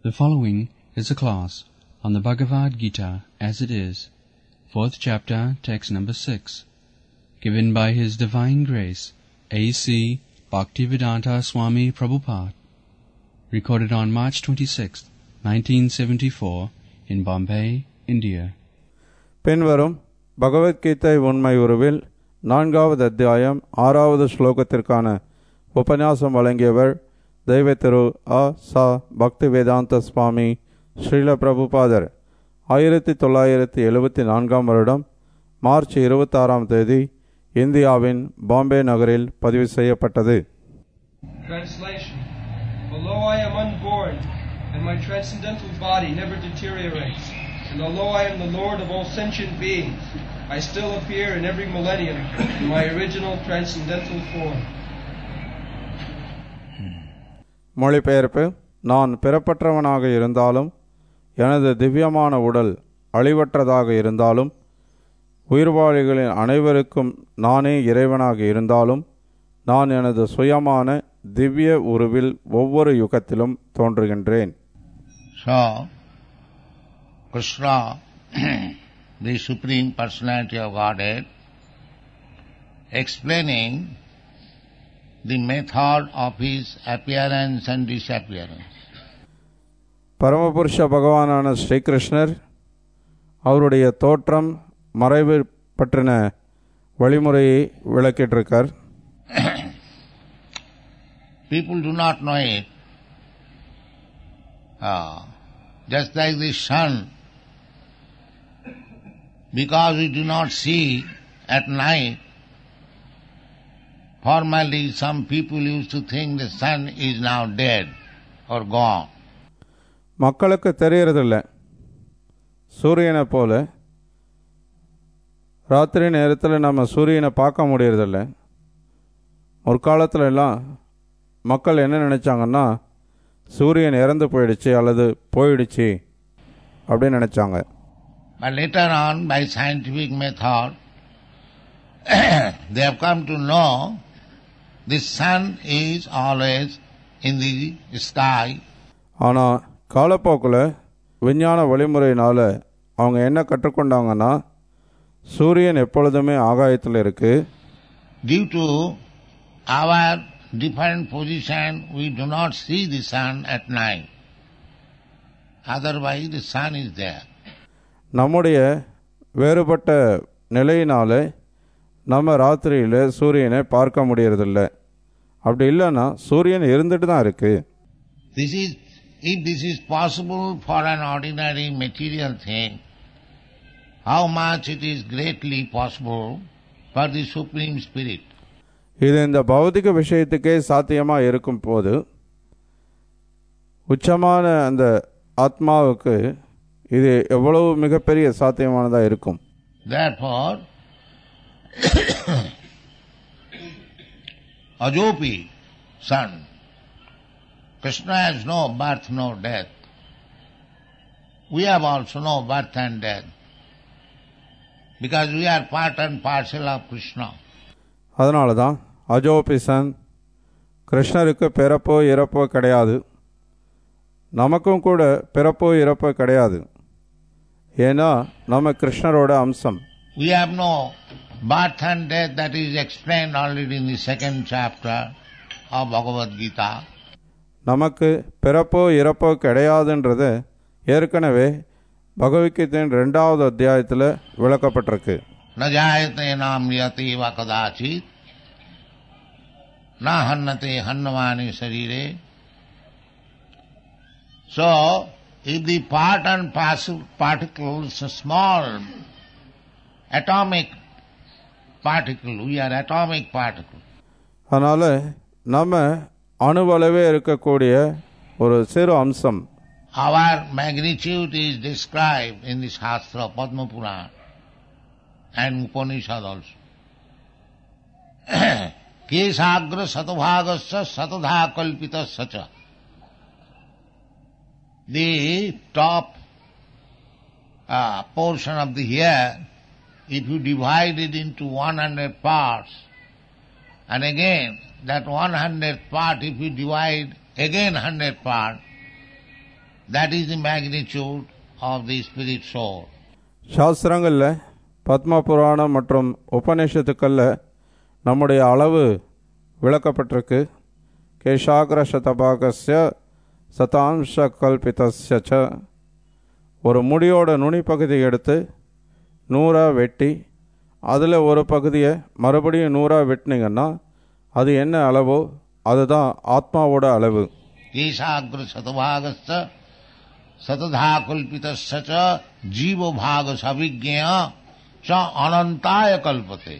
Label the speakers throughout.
Speaker 1: The following is a class on the Bhagavad Gita as it is, fourth chapter, text number six, given by His Divine Grace A.C. Bhaktivedanta Swami Prabhupada, recorded on March 26, 1974, in Bombay, India.
Speaker 2: பின்வரும் பகவத்கீதை உண்மை உருவில் நான்காவது அத்தியாயம் ஆறாவது ஸ்லோகத்திற்கான உபன்யாசம் வழங்கியவர் தெய்வ திரு அ ச பக்தி வேதாந்த சுவாமி ஸ்ரீல பிரபுபாதர் ஆயிரத்தி தொள்ளாயிரத்தி எழுபத்தி நான்காம் வருடம் மார்ச் இருபத்தாறாம் தேதி இந்தியாவின் பாம்பே நகரில் பதிவு செய்யப்பட்டது
Speaker 3: Translation Although I am unborn, and my transcendental body never deteriorates, and although I am the Lord of all sentient beings, I still appear in every millennium in my original transcendental form.
Speaker 2: மொழிபெயர்ப்பு நான் பிறப்பற்றவனாக இருந்தாலும் எனது திவ்யமான உடல் அழிவற்றதாக இருந்தாலும் உயிர்வாழிகளின் அனைவருக்கும் நானே இறைவனாக இருந்தாலும் நான் எனது சுயமான திவ்ய உருவில் ஒவ்வொரு யுகத்திலும் தோன்றுகின்றேன்
Speaker 4: So, Krishna, the Supreme Personality of Godhead, explaining the method of his appearance and disappearance.
Speaker 2: பரமபுருஷ பகவானான ஸ்ரீகிருஷ்ணர் அவருடைய தோற்றம் மறைவு பற்றின வழிமுறையை விளக்கிட்டிருக்கார்
Speaker 4: People do not know it. Ah, just like the sun, because we do not see at night, formerly some people used to think the sun is now dead or gone.
Speaker 2: மக்களுக்கு தெரியறதில்ல சூரியனை போல ராத்திரி நேரத்தில் நம்ம சூரியனை பார்க்க முடியறதில்ல முற்காலத்துல எல்லாம் மக்கள் என்ன நினைச்சாங்கன்னா சூரியன் இறந்து போயிடுச்சு அல்லது போயிடுச்சு அப்படின்னு நினைச்சாங்க
Speaker 4: But later on, by scientific method, they have come to know the sun is always in the sky
Speaker 2: ஆனால் காலப்போக்கில் விஞ்ஞான வழிமுறையினால் அவங்க என்ன கற்றுக்கொண்டாங்கன்னா சூரியன் எப்பொழுதுமே ஆகாயத்தில் இருக்குது
Speaker 4: Due to our different position, we do not see the sun at night. Otherwise, the sun is there.
Speaker 2: நம்முடைய வேறுபட்ட நிலையினால நம்ம ராத்திரியில் சூரியனை பார்க்க முடியறதில்ல அப்படி இல்லைன்னா சூரியன் இருந்துட்டு தான் இருக்கு
Speaker 4: This is, if this is possible for an ordinary material thing, how much it is greatly possible for the Supreme Spirit.
Speaker 2: இது இந்த பௌதிக விஷயத்துக்கே சாத்தியமாக இருக்கும் போது உச்சமான அந்த ஆத்மாவுக்கு இது எவ்வளவு மிகப்பெரிய சாத்தியமானதாக இருக்கும்
Speaker 4: Therefore, Ajopi, son, Krishna has no birth, no death. We have also no birth and death. Because we are part and parcel of Krishna.
Speaker 2: அதனால தான் அஜோபிசன் கிருஷ்ணருக்கு பிறப்போ இறப்போ கிடையாது நமக்கும் கூட பிறப்போ இறப்போ கிடையாது ஏன்னா நம்ம கிருஷ்ணரோட அம்சம்
Speaker 4: We have no birth and death that is explained already in the second chapter of Bhagavad Gita.
Speaker 2: நமக்கு பிறப்போ இறப்போ கிடையாதுன்றது ஏற்கனவே பகவத்கீதையின் ரெண்டாவது அத்தியாயத்தில் விளக்கப்பட்டிருக்கு
Speaker 4: न जायते नाम यते व कदाचित न हन्नते हन्नवाने शरीरे So, if the part and parcel particles, small atomic particle, we are atomic particle.
Speaker 2: அதனால் நம்ம அணுவளவே இருக்கக்கூடிய ஒரு சிறு அம்சம்
Speaker 4: Our magnitude is described in the Shastra, Padma Purana, and Upanishad also. Kesagra satobhagasya satadha kalpita sacha. The top uh, portion of the hair, if you divide it into 100 parts, and again that 100 part, if you divide again 100 part, That is the magnitude of the spirit soul.
Speaker 2: சாஸ்திரங்களில் பத்ம புராணம் மற்றும் உபநிஷத்துக்களில் நம்முடைய அளவு விளக்கப்பட்டிருக்கு கேஷாகிர சதபாகஸ்ய சதாம்ச கல்பிதஸ்ய ச ஒரு முடியோட நுனி பகுதியை எடுத்து நூறாக வெட்டி அதில் ஒரு பகுதியை மறுபடியும் நூறாக வெட்டினீங்கன்னா அது என்ன அளவோ அதுதான் ஆத்மாவோட அளவு
Speaker 4: केशाग्र शतभागश्च शतधा कल्पितश्च च जीव भाग सविज्ञ च अनंताय कल्पते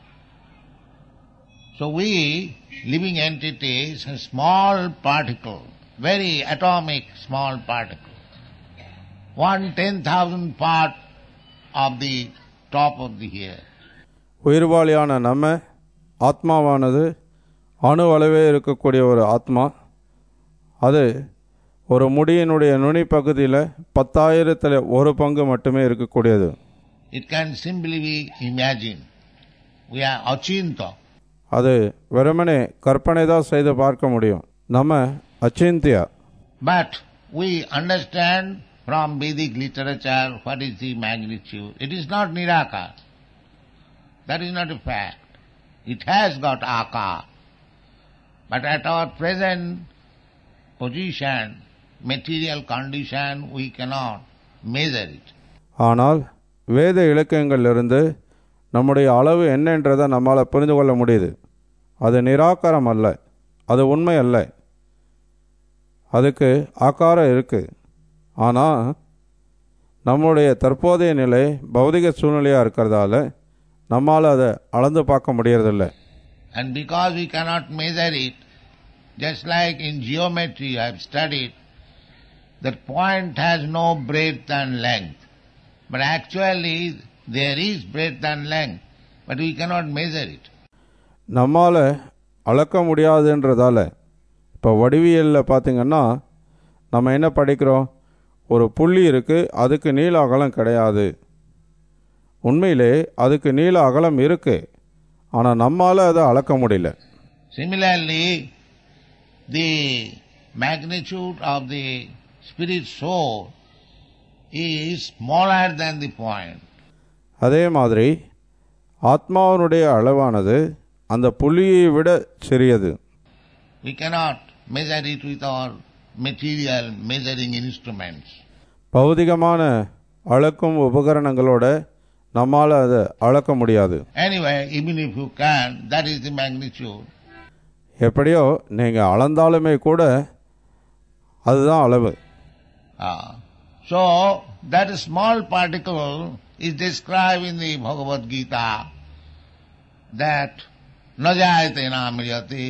Speaker 4: So we, living entities, a small particle, very atomic small particle, one ten thousand part of the top of the hair.
Speaker 2: உயிர்வாளியான நம்ம ஆத்மாவானது அணு அளவே இருக்கக்கூடிய ஒரு ஆத்மா அது ஒரு முடியினுடைய நுனி பகுதியில் பத்தாயிரத்தில் ஒரு பங்கு மட்டுமே இருக்கக்கூடியது
Speaker 4: It can simply be imagined. We are achinta.
Speaker 2: அது வெறுமனே கற்பனை தான் செய்து பார்க்க முடியும் நம்ம அச்சிந்தியா
Speaker 4: But we understand from Vedic literature what is the magnitude. It is not Nirakar. That is not a fact. It has got akar. But at our present position, material condition, we cannot measure it.
Speaker 2: ஆனால் வேத இலக்கியங்களிலிருந்து நம்முடைய அளவு என்னன்றதை நம்மால் புரிந்து கொள்ள முடியுது அது நிராகாரம் அல்ல அது உண்மை அல்ல அதுக்கு ஆக்காரம் இருக்குது ஆனால் நம்முடைய தற்போதைய நிலை பௌதிக சூழ்நிலையாக இருக்கிறதால நம்மால் அதை அளந்து பார்க்க முடியறதில்ல
Speaker 4: And because we cannot measure it, just like in geometry I have studied, that point has no breadth and length. But actually there is breadth and length, but we cannot measure it.
Speaker 2: நம்மால் அளக்க முடியாதுன்றதால இப்போ வடிவியலில் பார்த்தீங்கன்னா நம்ம என்ன படிக்கிறோம் ஒரு புள்ளி இருக்குது அதுக்கு நீள அகலம் கிடையாது உண்மையிலே அதுக்கு நீள அகலம் இருக்குது ஆனால் நம்மால் அதை அளக்க முடியல
Speaker 4: Similarly, the magnitude of the spirit soul is smaller than the point.
Speaker 2: அதே மாதிரி ஆத்மாவினுடைய அளவானது அந்த புள்ளியை விட சிறியது
Speaker 4: We cannot measure it with our material measuring instruments.
Speaker 2: பௌதிகமான அளக்கும் உபகரணங்களோட நம்மால் அதை அளக்க முடியாது
Speaker 4: Anyway, even if you can, that is the magnitude.
Speaker 2: எப்படியோ நீங்கள் அளந்தாலுமே கூட அதுதான் அளவு
Speaker 4: Ah. so, that small particle is described in the Bhagavad Gita that najayate namriyati.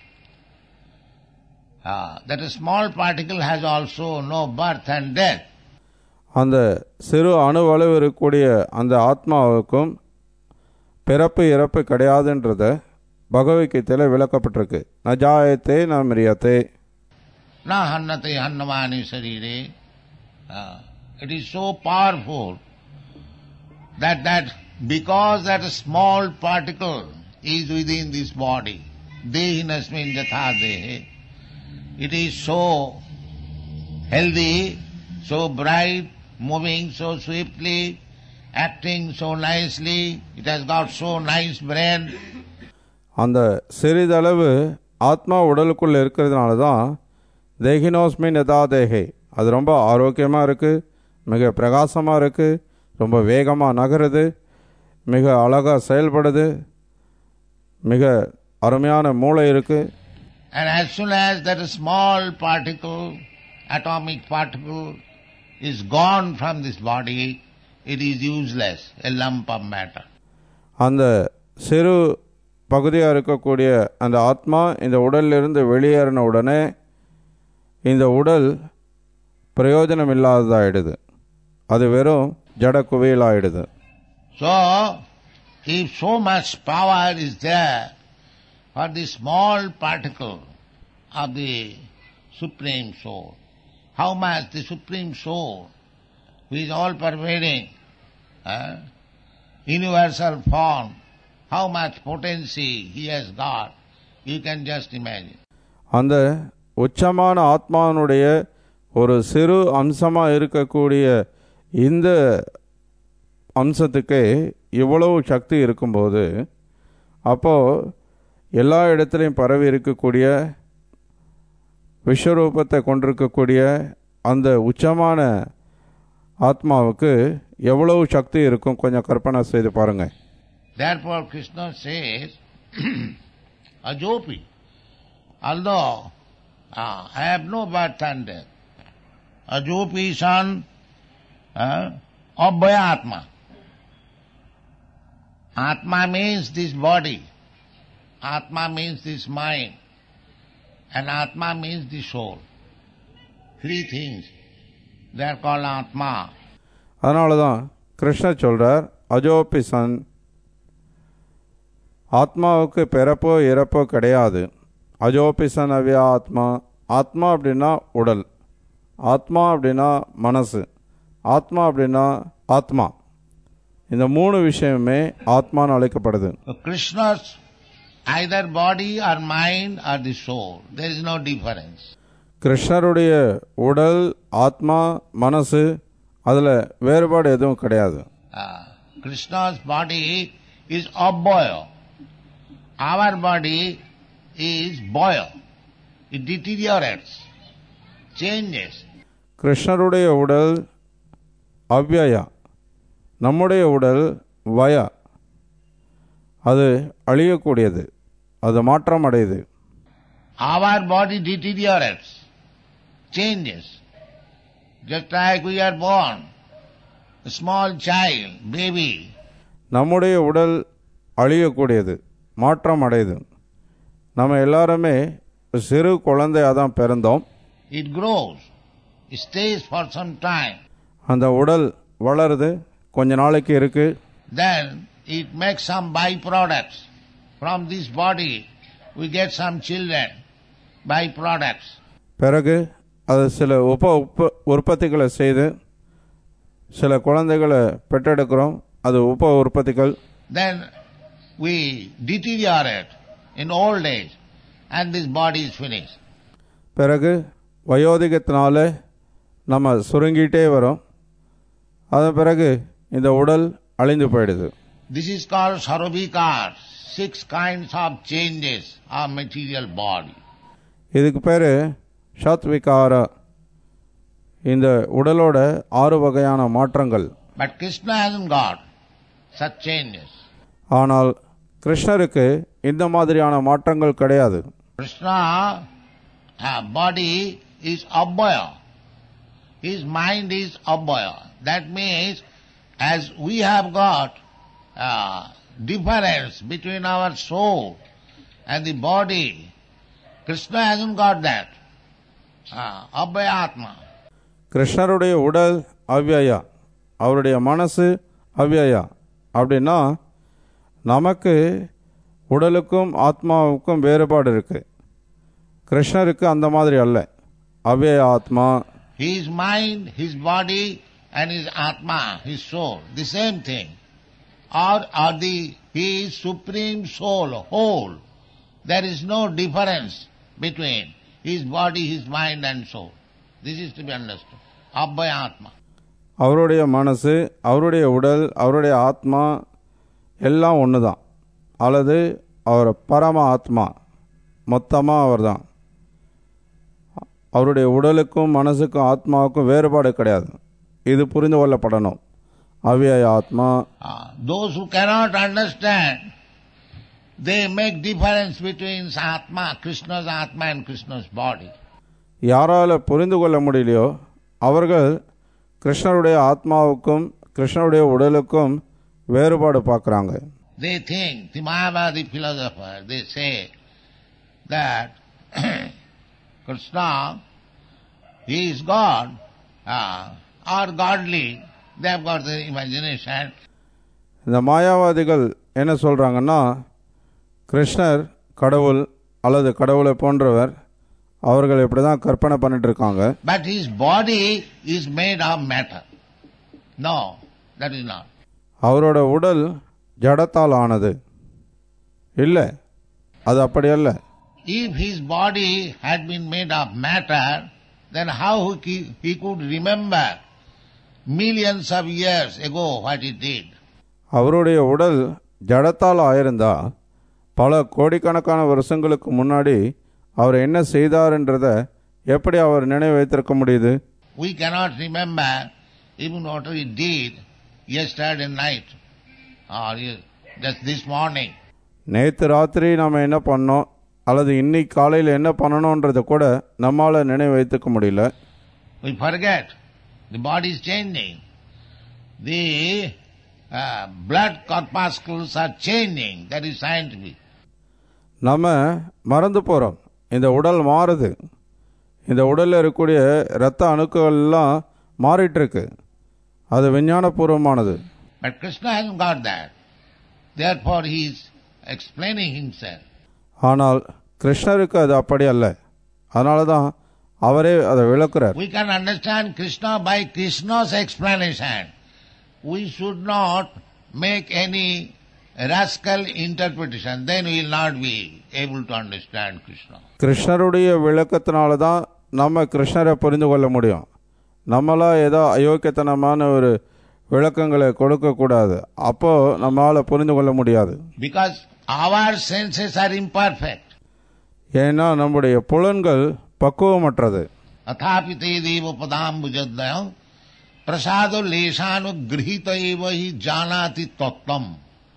Speaker 4: Ah, that small particle has also no birth and death.
Speaker 2: அந்த சிறு அணுவளவு இருக்கக்கூடிய அந்த ஆத்மாவுக்கும் பிறப்பு இறப்பு கிடையாதுன்றத பகவத்கீதையில் விளக்கப்பட்டிருக்கு நஜாயத்தே நமிரியத்தே
Speaker 4: Na hannate hannamani sarire. Ah, it is so powerful that that because that small particle is within this body, dehinasmin jatha dehe, it is so healthy, so bright, moving so swiftly, acting so nicely, it has got so nice brain.
Speaker 2: அந்த சிறிதளவு ஆத்மா உடலுக்குள்ள இருக்கிறதுனால தான் தேகினோஸ்மின் யதா தேகே அது ரொம்ப ஆரோக்கியமாக இருக்குது மிக பிரகாசமாக இருக்குது ரொம்ப வேகமாக நகருது மிக அழகாக செயல்படுது மிக அருமையான மூளை இருக்குது
Speaker 4: And as soon as that small particle, atomic particle, is gone from this body, it is useless, a lump of matter.
Speaker 2: அந்த சிறு பகுதியாக இருக்கக்கூடிய அந்த ஆத்மா இந்த உடலிலிருந்து வெளியேறின உடனே இந்த உடல் பிரயோஜனம் இல்லாததாயிடுது அது வெறும் ஜட குவியலாயிடுது
Speaker 4: So, if so much power is there for the small particle of the Supreme Soul, how much the Supreme Soul, who is all pervading, eh, universal form, how much potency he has got, you can just imagine.
Speaker 2: அந்த உச்சமான ஆத்மாவினுடைய ஒரு சிறு அம்சமாக இருக்கக்கூடிய இந்த அம்சத்துக்கே இவ்வளவு சக்தி இருக்கும்போது அப்போது எல்லா இடத்துலையும் பரவி இருக்கக்கூடிய விஸ்வரூபத்தை கொண்டிருக்கக்கூடிய அந்த உச்சமான ஆத்மாவுக்கு எவ்வளவு சக்தி இருக்கும் கொஞ்சம் கற்பனை செய்து பாருங்கள்
Speaker 4: Therefore Krishna says, Ajopi, although uh, I have no birth and death, Ajopi son uh, Abhaya Atma. Atma means this body, Atma means this mind, and Atma means the soul. Three things. They are called Atma.
Speaker 2: அதனால தான் கிருஷ்ணர் சொல்கிறார் அஜோபிசன் ஆத்மாவுக்கு பிறப்போ இறப்போ கிடையாது அஜோபிசன் அவ்யா ஆத்மா ஆத்மா அப்படின்னா உடல் ஆத்மா அப்படின்னா மனசு ஆத்மா அப்படின்னா ஆத்மா இந்த மூணு விஷயமே ஆத்மான்னு அழைக்கப்படுது
Speaker 4: So Krishna's either body or mind or the soul. There is no difference.
Speaker 2: கிருஷ்ணருடைய உடல் ஆத்மா மனசு அதில் வேறுபாடு எதுவும் கிடையாது
Speaker 4: Uh, Krishna's body is abhaya. Our body is boya. It deteriorates, changes.
Speaker 2: கிருஷ்ணருடைய உடல் அவ்யயா நம்முடைய உடல் வயா அது அழியக்கூடியது அது மாற்றம் அடையுது
Speaker 4: Our body deteriorates, changes. Just like we are born, a small child, baby,
Speaker 2: நம்முடைய உடல் அழியக்கூடியது மாற்றம் அடையுது நம்ம எல்லாருமே சிறு குழந்தையாக தான் பிறந்தோம்
Speaker 4: it grows, it stays for some time.
Speaker 2: அந்த உடல் வளருது கொஞ்ச நாளைக்கு இருக்கு
Speaker 4: Then it makes some byproducts. From this body we get some children, byproducts.
Speaker 2: பிறகு அது சில உப உப்ப உற்பத்திகளை செய்து சில குழந்தைகளை பெற்றெடுக்கிறோம் அது உப உற்பத்திகள்
Speaker 4: Then we deteriorate in old age and this body is finished.
Speaker 2: பிறகு வயோதிகத்தினால நம்ம சுருங்கிட்டே வரோம் அதன் பிறகு இந்த உடல் அழிந்து போயிடுது
Speaker 4: This is called sarabhikar, six kinds of changes of material body.
Speaker 2: இதுக்கு பேர் ஷாத்விகாரா இந்த உடலோட ஆறு வகையான மாற்றங்கள்
Speaker 4: But Krishna hasn't got such changes.
Speaker 2: ஆனால் கிருஷ்ணருக்கு இந்த மாதிரியான மாற்றங்கள் கிடையாது
Speaker 4: Krishna uh, body is abhaya. His mind is abhaya. That means as we have got uh, difference between our soul and the body, Krishna hasn't got that. Uh, abhaya Atma.
Speaker 2: கிருஷ்ணருடைய உடல் அவ்யயா அவருடைய மனசு அவ்யயா அப்படின்னா நமக்கு உடலுக்கும் ஆத்மாவுக்கும் வேறுபாடு இருக்கு கிருஷ்ணருக்கு அந்த மாதிரி அல்ல அவ்யய ஆத்மா
Speaker 4: His mind, his body and his Atma, his soul, the same thing. Or, or the, his supreme soul, whole. There is no difference between his body, his mind and soul. This is to be understood. Abhaya Atma.
Speaker 2: அவருடைய மனசு அவருடைய உடல் அவருடைய ஆத்மா எல்லாம் ஒன்று தான் அல்லது அவர் பரம ஆத்மா மொத்தமாக அவர் தான் அவருடைய உடலுக்கும் மனசுக்கும் ஆத்மாவுக்கும் வேறுபாடு கிடையாது இது புரிந்து கொள்ளப்படணும் அவ்யய ஆத்மா
Speaker 4: Uh, those who cannot understand, they make difference between Atma, Krishna's Atma and Krishna's body.
Speaker 2: யாரால் புரிந்து கொள்ள முடியலையோ அவர்கள் கிருஷ்ணருடைய ஆத்மாவுக்கும் கிருஷ்ணருடைய உடலுக்கும் வேறுபாடு பார்க்குறாங்க
Speaker 4: They think, the Mayavadi philosopher, they say that Krishna, he is God, uh, or godly. They have got the imagination.
Speaker 2: இந்த மாயாவாதிகள் என்ன சொல்கிறாங்கன்னா கிருஷ்ணர் கடவுள் அல்லது கடவுளை போன்றவர் அவர்கள் இப்படி தான் கற்பனை பண்ணிட்டு இருக்காங்க
Speaker 4: But his body is made of matter. No, that is not.
Speaker 2: அவரோட உடல் ஜடத்தால் ஆனது இல்லை அது அப்படி அல்ல
Speaker 4: If his body had been made of matter, then how he, he could remember millions of years ago what he did?
Speaker 2: அவருடைய உடல் ஜடத்தால் ஆயிருந்தா பல கோடிக்கணக்கான வருஷங்களுக்கு முன்னாடி அவர் என்ன செய்தார்ன்றத எப்படி அவர் நினைவு வைத்திருக்க முடியுது
Speaker 4: We cannot remember even what we did yesterday night or ye- just this morning.
Speaker 2: நேற்று ராத்திரி நாம் என்ன பண்ணோம் அல்லது இன்னைக்கு காலையில் என்ன பண்ணணுன்றத கூட நம்மால் நினைவு வைத்துக்க முடியல
Speaker 4: We forget. The body is changing. The uh, blood corpuscles are changing. That is scientific.
Speaker 2: நம்ம மறந்து போகிறோம் இந்த உடல் மாறுது இந்த உடலில் இருக்கக்கூடிய இரத்த அணுக்கள் எல்லாம் மாறிட்டு இருக்கு அது விஞ்ஞானபூர்வமானது
Speaker 4: But Krishna hasn't got that. Therefore he is explaining himself.
Speaker 2: ஆனால் கிருஷ்ணருக்கு அது அப்படி அல்ல அதனால தான் அவரே அதை விளக்குறார்
Speaker 4: We can understand Krishna by Krishna's explanation. We should not make any rascal interpretation. Then we will not be able to understand Krishna.
Speaker 2: கிருஷ்ணருடைய விளக்கத்தினால தான் நம்ம கிருஷ்ணரை புரிந்து கொள்ள முடியும் நம்மளா ஏதோ அயோக்கியத்தனமான ஒரு விளக்கங்களை கொடுக்கக்கூடாது அப்போ நம்மளால் புரிந்து கொள்ள முடியாது
Speaker 4: Because our senses are imperfect.
Speaker 2: ஏன்னா நம்முடைய புலன்கள் பக்குவமற்றது
Speaker 4: अथापि ते देव पदाम्बुजद्वयं प्रसाद लेशानुगृहित एव हि जानाति तत्त्वम्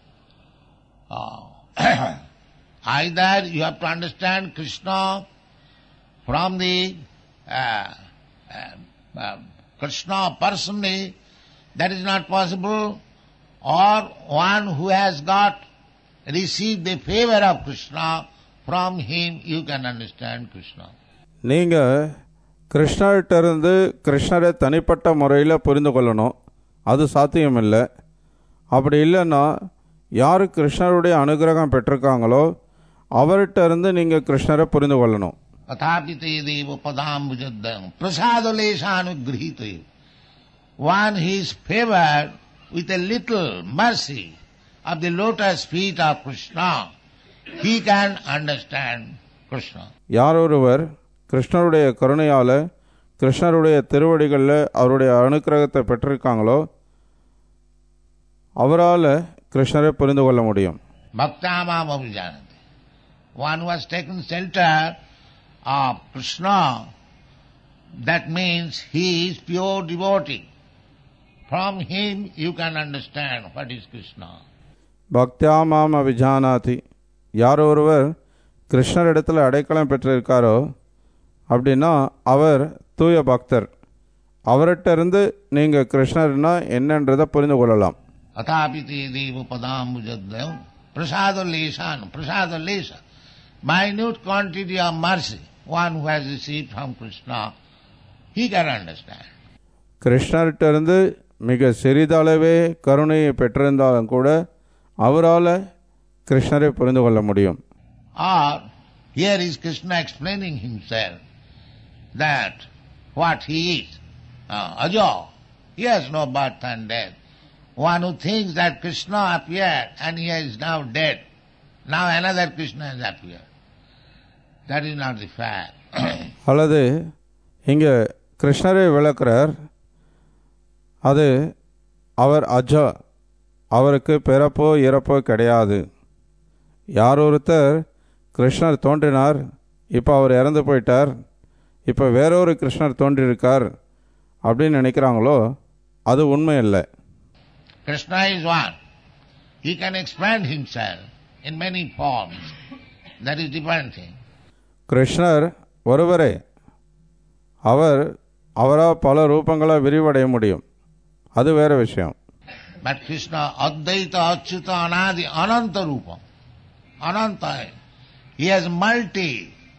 Speaker 4: Either you have to understand Krishna from the uh, uh, uh, Krishna personally, that is not possible, or one who has got received the favor of Krishna, from him you can understand Krishna.
Speaker 2: நீங்கள் கிருஷ்ணர்கிட்ட இருந்து கிருஷ்ணரை தனிப்பட்ட முறையில் புரிந்து கொள்ளணும் அது சாத்தியமில்லை அப்படி இல்லைன்னா யார் கிருஷ்ணருடைய அனுகிரகம் பெற்றிருக்காங்களோ அவர்கிட்ட இருந்து நீங்கள் கிருஷ்ணரை புரிந்து கொள்ளணும்
Speaker 4: अथापि ते देव पदाम्बुजद्वयम् प्रसादलेशानुगृहीत One he is favored with a little mercy of the lotus feet of Krishna, he can understand Krishna.
Speaker 2: யார் ஒருவர் கிருஷ்ணருடைய கருணையால் கிருஷ்ணருடைய திருவடிகளில் அவருடைய அனுக்கிரகத்தை பெற்றிருக்காங்களோ அவரால் கிருஷ்ணரை புரிந்து கொள்ள முடியும்
Speaker 4: Bhaktamam abhijanati. One who has taken shelter of Krishna, that means he is pure devotee. From him you can understand what is Krishna.
Speaker 2: பக்தியாமாம் அபிஜானாதி யார் ஒருவர் கிருஷ்ணரிடத்தில் அடைக்கலம் பெற்றிருக்காரோ அப்படின்னா அவர் தூய பக்தர் அவர்கிட்ட இருந்து நீங்கள் கிருஷ்ணர்னா என்னன்றதை புரிந்து கொள்ளலாம்
Speaker 4: अथापि ते देव पदाम्बुजद्वयम् प्रसाद लेशान प्रसाद लेश minute quantity of mercy one who has received from Krishna he can understand.
Speaker 2: கிருஷ்ணர்கிட்ட இருந்து மிக சிறிதளவே கருணையை பெற்றிருந்தாலும் கூட அவரால் கிருஷ்ணரை புரிந்து கொள்ள முடியும்
Speaker 4: Or here is Krishna explaining himself that what he is. Uh, Ajo, he has no birth and death. One who thinks that Krishna appeared and he is now dead. Now another Krishna has appeared. That is not the fact.
Speaker 2: அல்லது இங்கே கிருஷ்ணரை விளக்குறார் அது அவர் அஜா அவருக்கு பிறப்போ இறப்போ கிடையாது யார் ஒருத்தர் கிருஷ்ணர் தோன்றினார் இப்போ அவர் இறந்து போயிட்டார் இப்போ வேறொரு கிருஷ்ணர் தோன்றியிருக்கார் அப்படின்னு நினைக்கிறாங்களோ அது உண்மை இல்லை
Speaker 4: Krishna is one. He can expand himself in many forms. That is different thing.
Speaker 2: கிருஷ்ணர் ஒருவரே அவர் அவராக பல ரூபங்களாக விரிவடைய முடியும் அது வேற விஷயம்
Speaker 4: But Krishna Advaita Achyuta Anadi Ananta Rupam. Ananta. He has multi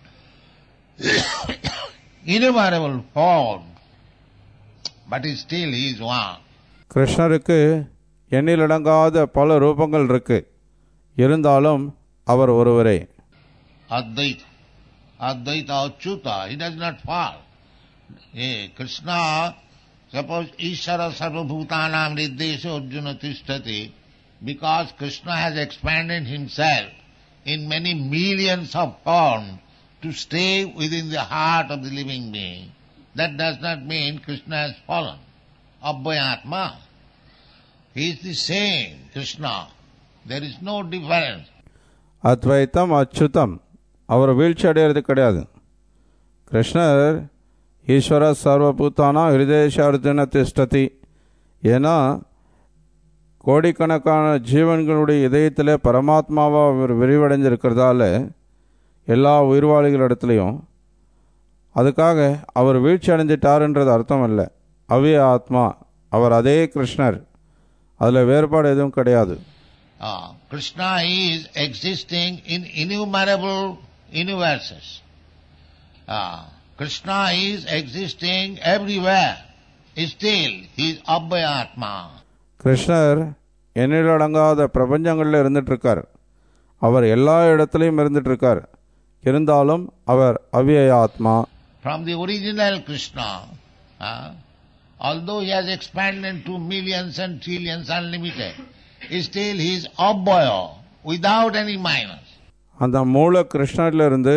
Speaker 4: innumerable forms. But he still he is one.
Speaker 2: கிருஷ்ணருக்கு எண்ணிலடங்காத பல ரூபங்கள் இருக்கு இருந்தாலும் அவர் ஒருவரே
Speaker 4: Advaita. Advaita Achyuta. He does not fall. Eh, Krishna, suppose Ishara Sarvabhutanam Riddesha Arjuna Tishtati, because Krishna has expanded himself in many millions of forms to stay within the heart of the living being. that does not mean Krishna has fallen. Abhayatma. He is the same Krishna. There is no difference.
Speaker 2: அத்வைத்தம் அச்சுதம் அவர் வீழ்ச்சி அடையிறது கிடையாது கிருஷ்ணர் ஈஸ்வர சர்வபூத்தானா ஹிருதேஷ அர்ஜுன திஷ்டதி ஏன்னா கோடிக்கணக்கான ஜீவன்களுடைய இதயத்தில் பரமாத்மாவாக அவர் விரிவடைஞ்சிருக்கிறதால எல்லா உயிர்வாளிகளிடத்துலையும் அதுக்காக அவர் வீழ்ச்சி அடைஞ்சிட்டாருன்றது அர்த்தம் இல்லை அவ்விய ஆத்மா அவர் அதே கிருஷ்ணர் அதில் வேறுபாடு எதுவும் கிடையாது
Speaker 4: Ah, Krishna is existing in innumerable universes. Ah, Krishna is existing everywhere. Still, he is Abhayatma.
Speaker 2: கிருஷ்ணர் எண்ணிலடங்காத பிரபஞ்சங்களில் இருந்துட்டு இருக்கார் அவர் எல்லா இடத்துலையும் இருந்துட்டு இருக்கார் இருந்தாலும் அவர் அவ்விய ஆத்மா
Speaker 4: From the original Krishna, ah, although he has expanded to millions and trillions unlimited, still he is Abhaya, without any minus.
Speaker 2: அந்த மூல கிருஷ்ணரிலிருந்து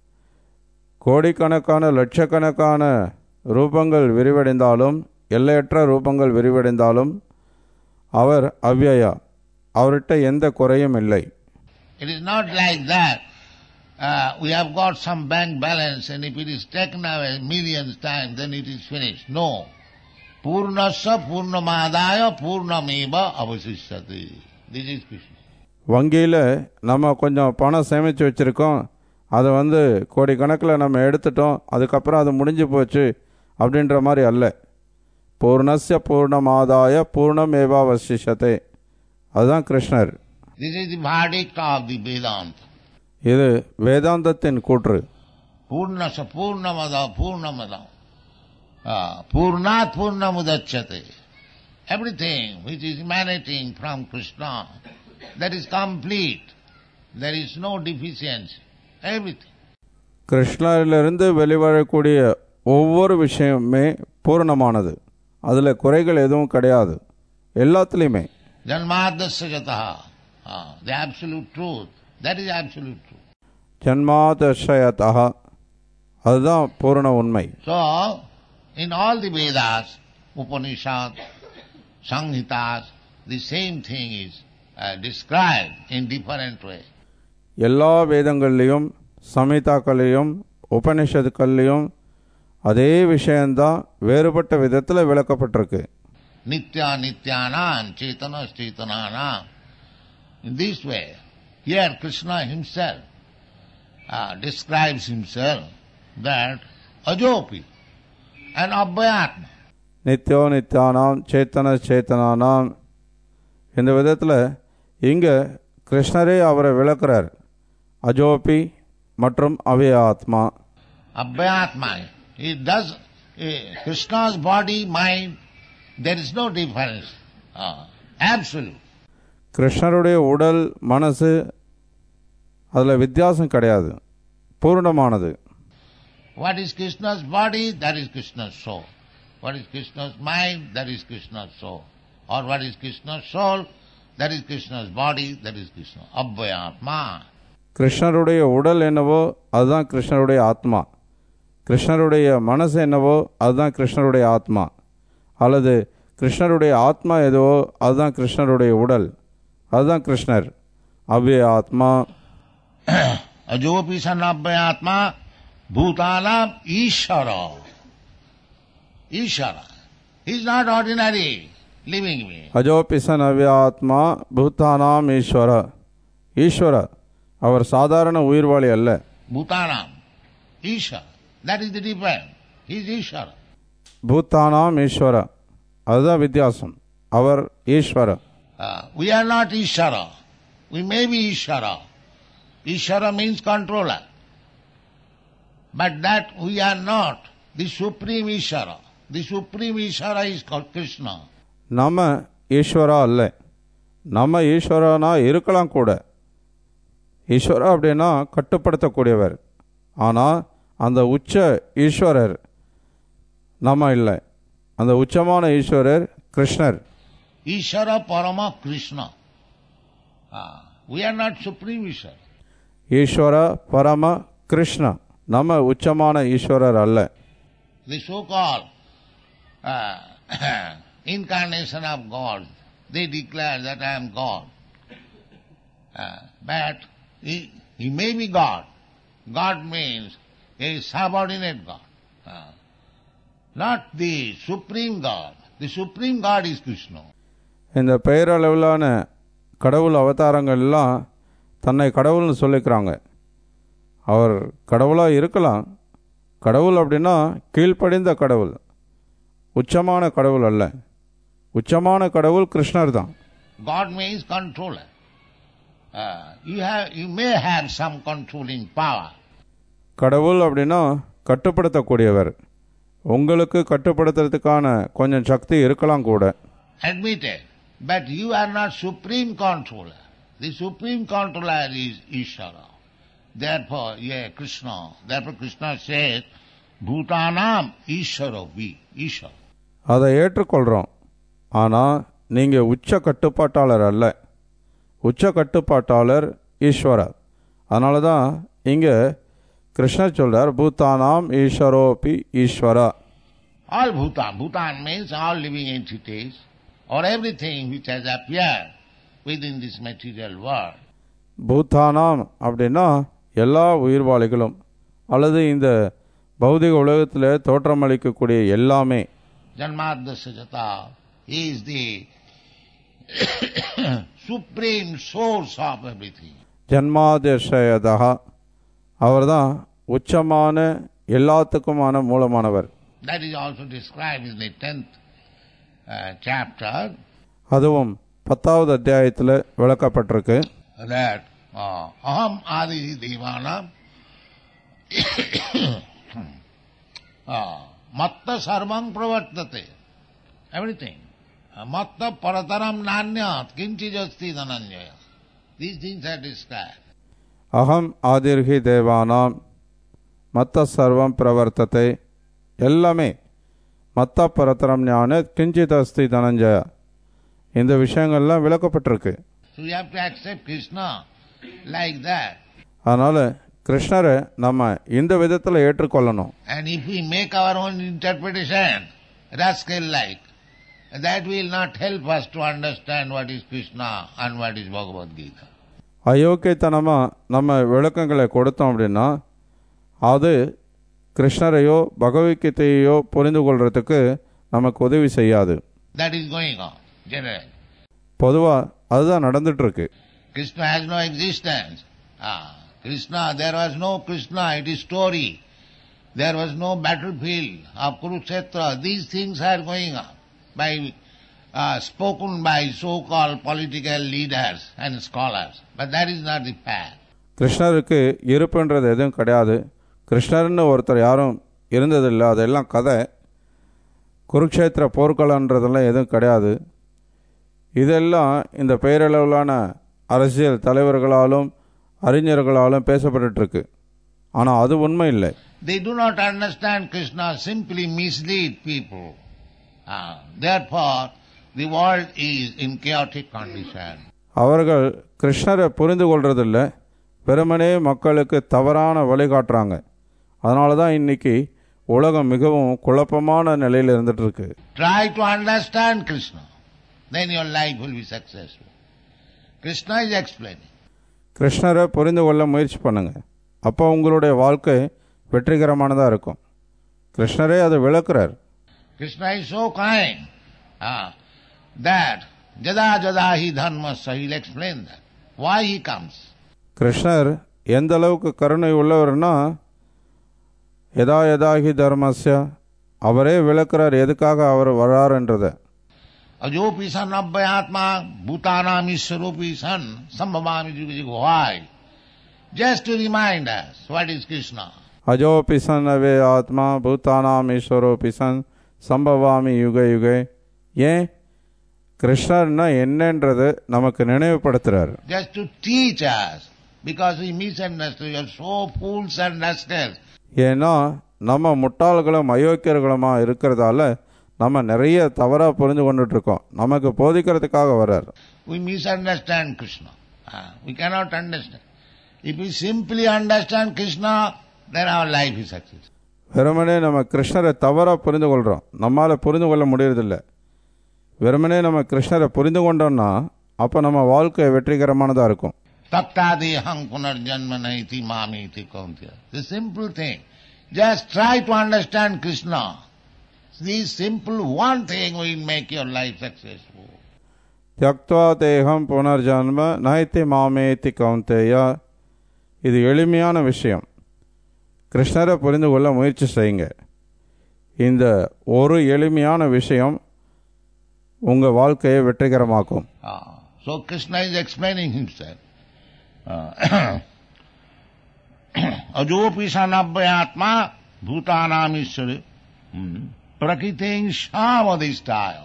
Speaker 2: கோடிக்கணக்கான லட்சக்கணக்கான ரூபங்கள் விரிவடைந்தாலும் எல்லையற்ற ரூபங்கள் விரிவடைந்தாலும் அவர் அவ்யயா அவர்கிட்ட எந்த குறையும் இல்லை
Speaker 4: It is not like that. Uh, we have got some bank balance and if it is taken away millions times, then it is finished. No. Purnasya purnamadaya purnameva avasishyati. This is Krishna.
Speaker 2: வங்கியில் நம்ம கொஞ்சம் பணம் சேமித்து வச்சுருக்கோம் அதை வந்து கோடிக்கணக்கில் நம்ம எடுத்துட்டோம் அதுக்கப்புறம் அது முடிஞ்சு போச்சு அப்படின்ற மாதிரி அல்ல பூர்ணஸ்ய பூர்ணமாதாய பூர்ணமேவாவசிஷத்தை அதுதான் கிருஷ்ணர்
Speaker 4: This is the verdict of the Vedanta.
Speaker 2: இது வேதாந்தத்தின் கூற்று
Speaker 4: Purnasya purnamada purnamada. Uh, purnat purnamudachyate. Everything which is emanating from Krishna, that is complete. There is no deficiency. Everything.
Speaker 2: கிருஷ்ணரிலிருந்து வெளிவரக்கூடிய ஒவ்வொரு விஷயமுமே பூரணமானது அதில் குறைகள் எதுவும் கிடையாது எல்லாத்துலேயுமே
Speaker 4: Janmadasya jataha. Ah, the absolute truth. That is absolute truth.
Speaker 2: ஜன்மாதஷயதா அதுதான் பூரண உண்மை
Speaker 4: So, in all the Vedas, Upanishad, Samhitas, the same thing is uh, described in different way.
Speaker 2: எல்லா வேதங்கள்லேயும் சமிதாக்கள்லேயும் உபனிஷத்துக்கள்லேயும் அதே விஷயந்தான் வேறுபட்ட விதத்தில் விளக்கப்பட்டிருக்கு
Speaker 4: Nitya Nityanam, Chetana Chetananam. In this way, here Krishna himself uh, describes himself that Ajopi and Abhayatma.
Speaker 2: நித்யோ நித்யானாம் சேத்தன சேத்தனானாம் இந்த விதத்தில் இங்கே கிருஷ்ணரே அவரை விளக்குறார் அஜோபி மற்றும் அவ்ய ஆத்மா
Speaker 4: Abhyatma. It does, eh, Krishna's body, mind, there is no difference. Ah, absolute.
Speaker 2: கிருஷ்ணருடைய உடல் மனசு அதில் வித்தியாசம் கிடையாது பூர்ணமானது
Speaker 4: What is Krishna's body? That is Krishna's soul. What is Krishna's mind? That is Krishna's soul. Or what is Krishna's soul? That is Krishna's body. That is Krishna. Abhyatma.
Speaker 2: கிருஷ்ணருடைய உடல் என்னவோ அதுதான் கிருஷ்ணருடைய ஆத்மா கிருஷ்ணருடைய மனசு என்னவோ அதுதான் கிருஷ்ணருடைய ஆத்மா அல்லது கிருஷ்ணருடைய ஆத்மா எதுவோ அதுதான் கிருஷ்ணருடைய உடல் அதுதான் கிருஷ்ணர் அவ்விய ஆத்மா
Speaker 4: Ajopi san Abhyatma. Bhutanam Ishara. Ishara. He is not ordinary living being.
Speaker 2: அஜோபிசன் அவ்விய ஆத்மா பூத்தானாம் ஈஸ்வர ஈஸ்வர அவர் சாதாரண உயிர்வாளி அல்ல
Speaker 4: Bhutanam. Ishara. That is the difference. He is Ishara.
Speaker 2: பூத்தானாம் ஈஸ்வர அதுதான் வித்தியாசம் அவர் ஈஸ்வர
Speaker 4: Uh, we are not Ishara. We may be Ishara. Ishara means controller. But that we are not. The Supreme Ishara. The Supreme Ishara is called Krishna.
Speaker 2: நம்ம ஈஸ்வரா அல்ல நம்ம ஈஸ்வரனா இருக்கலாம் கூட ஈஸ்வரா அப்படின்னா கட்டுப்படுத்தக்கூடியவர் ஆனால் அந்த உச்ச ஈஸ்வரர் நம்ம இல்லை அந்த உச்சமான ஈஸ்வரர் கிருஷ்ணர்
Speaker 4: Ishara Parama Krishna. Ah, we are not Supreme Ishara.
Speaker 2: ஈஸ்வர பரம கிருஷ்ண நம்ம உச்சமான ஈஸ்வரர் அல்ல
Speaker 4: the so-called uh, incarnation of God, they declare that I am God. Uh, but he, he may be God. God means a subordinate God. Uh, not the supreme God. The supreme God is Krishna.
Speaker 2: இந்த பெயரளவிலான கடவுள் அவதாரங்கள்லாம் தன்னை கடவுள்னு சொல்லிக்கிறாங்க அவர் கடவுளாக இருக்கலாம் கடவுள் அப்படின்னா கீழ்ப்படிந்த கடவுள் உச்சமான கடவுள் அல்ல உச்சமான கடவுள் கிருஷ்ணர் தான்
Speaker 4: God means controller. Uh, you have, you may have some controlling power,
Speaker 2: கடவுள் அப்படின்னா கட்டுப்படுத்தக்கூடியவர் உங்களுக்கு கட்டுப்படுத்துறதுக்கான கொஞ்சம் சக்தி இருக்கலாம் கூட
Speaker 4: admitted, but you are not supreme controller. The supreme controller is Ishvara. Therefore, yeah, Krishna. Therefore, Krishna says, Bhutanam Ishvara vi, Ishvara.
Speaker 2: அதை ஏற்றுக்கொள்கிறோம் ஆனால் நீங்கள் உச்ச கட்டுப்பாட்டாளர் அல்ல உச்ச கட்டுப்பாட்டாளர் ஈஸ்வரர் அதனால தான் இங்கே கிருஷ்ணர் சொல்றார் பூத்தானாம் ஈஸ்வரோபி ஈஸ்வரா
Speaker 4: All Bhutan, Bhutan means all living entities or everything which has appeared within this material world.
Speaker 2: பூத்தானாம் அப்படின்னா எல்லா உயிர்வாளிகளும் அல்லது இந்த பௌதிக உலகத்தில் தோற்றமளிக்கக்கூடிய எல்லாமே
Speaker 4: Janmadasya Jata is the supreme source of everything.
Speaker 2: ஜன்மாதிஷயதா அவர்தான் உச்சமான எல்லாத்துக்குமான மூலமானவர்
Speaker 4: That is also described in the tenth uh, chapter
Speaker 2: அதுவும் பத்தாவது அத்தியாயத்தில் விளக்கப்பட்டிருக்கு
Speaker 4: that uh, aham adi devanam uh, matta sarvam pravartate. Everything. Uh, matta parataram nanyat kinchijasti dhananjaya. These things are described.
Speaker 2: அகம் ஆதிர்ஹி தேவானாம் மத்த சர்வம் பிரவர்த்தத்தை எல்லாமே மத்த பரத்தரம் ஞான கிஞ்சித் அஸ்தி தனஞ்சய இந்த விஷயங்கள்லாம் விளக்கப்பட்டிருக்கு
Speaker 4: So we have to accept Krishna like that.
Speaker 2: அதனால் கிருஷ்ணரை நம்ம இந்த விதத்தில் ஏற்றுக்கொள்ளணும்
Speaker 4: And if we make our own interpretation, rascal like, that will not help us to understand what is Krishna and what is Bhagavad Gita.
Speaker 2: அயோக்கியத்தனமாக நம்ம விளக்கங்களை கொடுத்தோம் அப்படின்னா அது கிருஷ்ணரையோ பகவத்கீதையோ புரிந்து கொள்றதுக்கு நமக்கு உதவி செய்யாது
Speaker 4: That is going on, generally.
Speaker 2: பொதுவாக அதுதான் நடந்துட்டு இருக்கு
Speaker 4: Krishna has no existence. Ah, Krishna, there was no Krishna, it is story. There was no battlefield of Kurukshetra. These things are going on by uh, spoken by so-called political leaders and scholars. But that is not the fact.
Speaker 2: கிருஷ்ணருக்கு இருப்புன்றது எதுவும் கிடையாது கிருஷ்ணர்னு ஒருத்தர் யாரும் இருந்ததில்லை அதெல்லாம் கதை குருக்ஷேத்திர போர்க்களன்றதெல்லாம் எதுவும் கிடையாது இதெல்லாம் இந்த பெயரளவிலான அரசியல் தலைவர்களாலும் அறிஞர்களாலும் பேசப்பட்டுட்டு இருக்கு ஆனால் அது உண்மை இல்லை
Speaker 4: They do not understand Krishna, simply mislead people. Ah, therefore, the world is in chaotic condition.
Speaker 2: அவர்கள் கிருஷ்ணரை புரிந்து கொள்றதில்ல வெறுமனே மக்களுக்கு தவறான வழிகாட்டுறாங்க அதனால தான் இன்னைக்கு உலகம் மிகவும் குழப்பமான நிலையில் இருந்துட்டு இருக்கு
Speaker 4: Try to understand Krishna, then your life will be successful. Krishna is explaining.
Speaker 2: கிருஷ்ணரை புரிந்து கொள்ள முயற்சி பண்ணுங்க அப்போ உங்களுடைய வாழ்க்கை வெற்றிகரமானதாக இருக்கும் கிருஷ்ணரே அதை விளக்குறார்
Speaker 4: Krishna is so kind ah, that jada jada hi dharma he'll explain that. Why he comes.
Speaker 2: கிருஷ்ணர் எந்த அளவுக்கு கருணை உள்ளவர்னா எதா எதாகி தர்மஸ்ய அவரே விளக்குறார் எதுக்காக அவர் வராருன்றதை
Speaker 4: Ajopi san abhyatma bhutanam iswarupi san sambhavami juga juga. Why? Just to remind us what is Krishna.
Speaker 2: அஜோ பிசன் அவே ஆத்மா பூத்தானாம் ஈஸ்வரோ பிசன் சம்பவாமி யுக UK ஏன் கிருஷ்ணர்னா என்னன்றது நமக்கு நினைவுபடுத்துறாரு
Speaker 4: Just to teach us. Because we misunderstood. We are so fools and rascals.
Speaker 2: ஏன்னா நம்ம முட்டாள்களும் அயோக்கியர்களுமா இருக்கிறதால நம்ம நிறைய தவறாக புரிந்து கொண்டுட்டு இருக்கோம் நமக்கு போதிக்கிறதுக்காக வர்றார்
Speaker 4: We misunderstand Krishna. Ah, we cannot understand. If we simply understand Krishna, then our life is successful.
Speaker 2: வெறுமனே நம்ம கிருஷ்ணரை தவறாக புரிந்து கொள்கிறோம் நம்மால் புரிந்து கொள்ள முடியறதில்ல வெறுமனே நம்ம கிருஷ்ணரை புரிந்து கொண்டோம்னா அப்போ நம்ம வாழ்க்கை வெற்றிகரமானதாக இருக்கும்
Speaker 4: Tattadeham punarjanma naiti mamiti kauntiya. The simple thing. Just try to understand Krishna. This simple one thing will make your life successful.
Speaker 2: தியக்துவா தேகம் புனர்ஜன்ம நைத்தி மாமேத்தி கவுந்தேயா இது எளிமையான விஷயம் கிருஷ்ணரை புரிந்து கொள்ள முயற்சி செய்யுங்க இந்த ஒரு எளிமையான விஷயம் உங்கள் வாழ்க்கையை வெற்றிகரமாக்கும்
Speaker 4: Ah, so Krishna is explaining himself. Uh, Ajopi sanabhyatma bhutanam ishwari prakriting swamadhisthaya.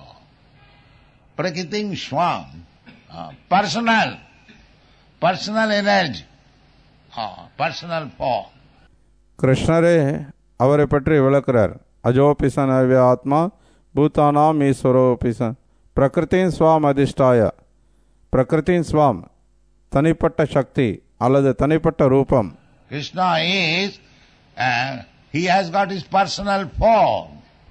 Speaker 4: Prakriting swam. Uh, personal. Personal energy. Uh, personal form.
Speaker 2: கிருஷ்ணரே அவரை பற்றி விளக்குறார் அஜோபிசன் அவ்ய ஆத்மா பூத்தானாம் ஈஸ்வரோபிசன் பிரகிருத்தின் ஸ்வாம் அதிஷ்டாய பிரகிருத்தின் ஸ்வாம் தனிப்பட்ட சக்தி அல்லது தனிப்பட்ட ரூபம்
Speaker 4: Krishna is, uh, he has got his personal form.